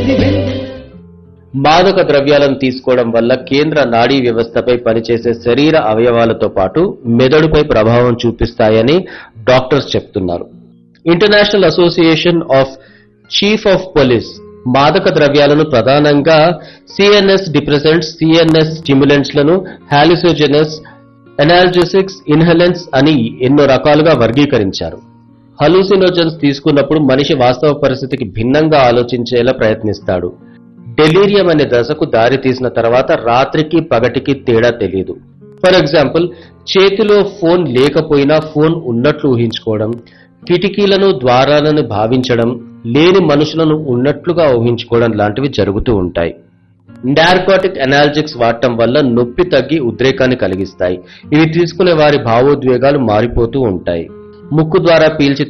సిరి వెన్నెల మాదక ద్రవ్యాలను తీసుకోవడం వల్ల కేంద్ర నాడీ వ్యవస్థపై పనిచేసే శరీర అవయవాలతో పాటు మెదడుపై ప్రభావం చూపిస్తాయని డాక్టర్స్ చెప్తున్నారు international association of chief of police మాదక ద్రవ్యాలను ప్రధానంగా సిఎన్ఎస్ డిప్రెసెంట్స్ సిఎన్ఎస్ స్టిమ్యులెంట్స్ లను హాలిసోజెనస్ ఎనాల్జెసిక్స్ ఇన్హెలెన్స్ అని ఎన్నో రకాలుగా వర్గీకరించారు హలూసినోజన్స్ తీసుకున్నప్పుడు మనిషి వాస్తవ పరిస్థితికి భిన్నంగా ఆలోచించేలా ప్రయత్నిస్తాడు డెలీరియం అనే దశకు దారి తీసిన తర్వాత రాత్రికి పగటికి తేడా తెలియదు ఫర్ ఎగ్జాంపుల్ చేతిలో ఫోన్ లేకపోయినా ఫోన్ ఉన్నట్లు ఊహించుకోవడం కిటికీలను ద్వారాలను భావించడం లేని మనుషులను ఉన్నట్లుగా ఊహించుకోవడం లాంటివి జరుగుతూ ఉంటాయి నార్కోటిక్ అనాలజిక్స్ వాడటం వల్ల నొప్పి తగ్గి ఉద్రేకాన్ని కలిగిస్తాయి ఇవి తీసుకునే వారి భావోద్వేగాలు మారిపోతూ ఉంటాయి ముక్కు ద్వారా పీల్చి